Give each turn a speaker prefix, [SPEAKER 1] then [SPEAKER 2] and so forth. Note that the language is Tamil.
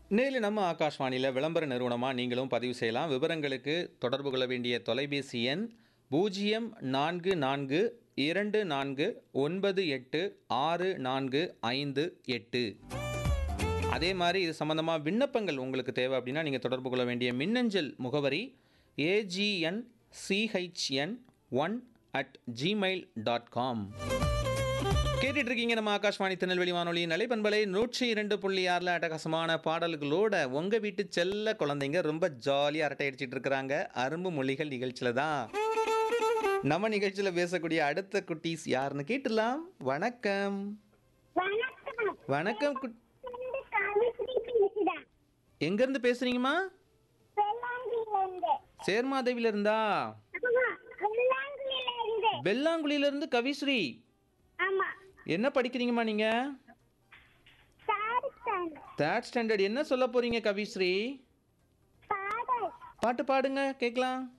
[SPEAKER 1] நேரில் நம்ம ஆகாஷ்வாணியில் விளம்பர நிறுவனமாக நீங்களும் பதிவு செய்யலாம் விவரங்களுக்கு தொடர்பு கொள்ள வேண்டிய தொலைபேசி எண் பூஜ்ஜியம் நான்கு நான்கு இரண்டு நான்கு ஒன்பது எட்டு ஆறு நான்கு ஐந்து எட்டு அதே மாதிரி இது சம்மந்தமாக விண்ணப்பங்கள் உங்களுக்கு தேவை அப்படின்னா நீங்கள் தொடர்பு கொள்ள வேண்டிய மின்னஞ்சல் முகவரி A G N C H N one at Gmail dot com கேட்டுட்டு இருக்கீங்க நம்ம ஆகாஷ்வாணி திருநெல்வேலி வானொலி நலைப்பண்பலை நூற்றி இரண்டு புள்ளி ஆறில் அட்டகாசமான பாடல்களோட உங்கள் வீட்டு செல்ல குழந்தைங்க ரொம்ப ஜாலியாக அரட்டை அடிச்சிட்டு இருக்கிறாங்க அரும்பு மொழிகள் நிகழ்ச்சியில் தான் நம்ம நிகழ்ச்சியில் பேசக்கூடிய அடுத்த குட்டீஸ் யாருன்னு கேட்டுடலாம் வணக்கம்
[SPEAKER 2] வணக்கம்
[SPEAKER 1] வணக்கம் குட்
[SPEAKER 2] இருந்து காவித்ரி பேசுறேன்
[SPEAKER 1] எங்கேருந்து பேசுறீங்கம்மா
[SPEAKER 2] வெள்ளாங்கில இருந்து
[SPEAKER 1] சேர்மாதேவில இருந்தா
[SPEAKER 2] ஆமா வெள்ளாங்கில இருந்து
[SPEAKER 1] வெள்ளாங்குழியில இருந்து கவிஸ்ரீ
[SPEAKER 2] ஆமா
[SPEAKER 1] என்ன படிக்கிறீங்கம்மா நீங்கள்
[SPEAKER 2] தேர்ட் ஸ்டாண்டர்ட்
[SPEAKER 1] தேர்ட் ஸ்டாண்டர்ட் என்ன சொல்ல போறீங்க கவிஸ்ரீ
[SPEAKER 2] பாடல்
[SPEAKER 1] பாட்டு பாடுங்க கேட்கலாம்